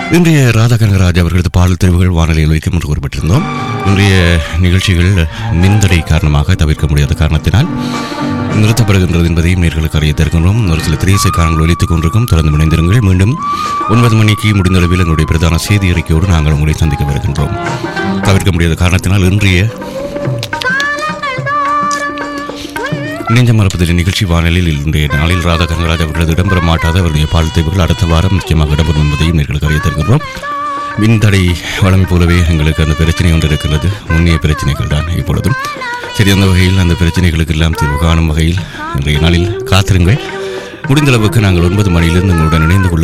இன்றைய ராதா கனகராஜ் அவர்களது பாடல் தெரிவுகள் வானொலியில் வைக்கும் என்று குறிப்பிட்டிருந்தோம் இன்றைய நிகழ்ச்சிகள் மின்தடை காரணமாக தவிர்க்க முடியாத காரணத்தினால் நிறுத்தப்படுகின்றது என்பதையும் நேர்களுக்கு அறிய தருகின்றோம் ஒரு சில திரைசை காரணங்கள் ஒலித்துக் கொண்டிருக்கும் தொடர்ந்து இணைந்திருங்கள் மீண்டும் ஒன்பது மணிக்கு முடிந்த அளவில் எங்களுடைய பிரதான செய்தி அறிக்கையோடு நாங்கள் உங்களை சந்திக்க வருகின்றோம் தவிர்க்க முடியாத காரணத்தினால் இன்றைய நெஞ்ச மரப்பதில் நிகழ்ச்சி வானொலியில் இன்றைய நாளில் ராதா கங்கராஜ் அவர்களது இடம்பெற மாட்டாத அவருடைய பால் தேர்வுகள் அடுத்த வாரம் முக்கியமாக இடம்பெறும் என்பதையும் நேர்களுக்கு அறிய தருகின்றோம் மின்தடை வழமை போலவே எங்களுக்கு அந்த பிரச்சனை ஒன்று இருக்கிறது முன்னிய பிரச்சனைகள் தான் இப்பொழுதும் சரி அந்த வகையில் அந்த பிரச்சனைகளுக்கு எல்லாம் தீர்வு காணும் வகையில் இன்றைய நாளில் காத்திருங்கள் முடிந்த அளவுக்கு நாங்கள் ஒன்பது மணியிலிருந்து உங்களுடன் இணைந்து கொள்ள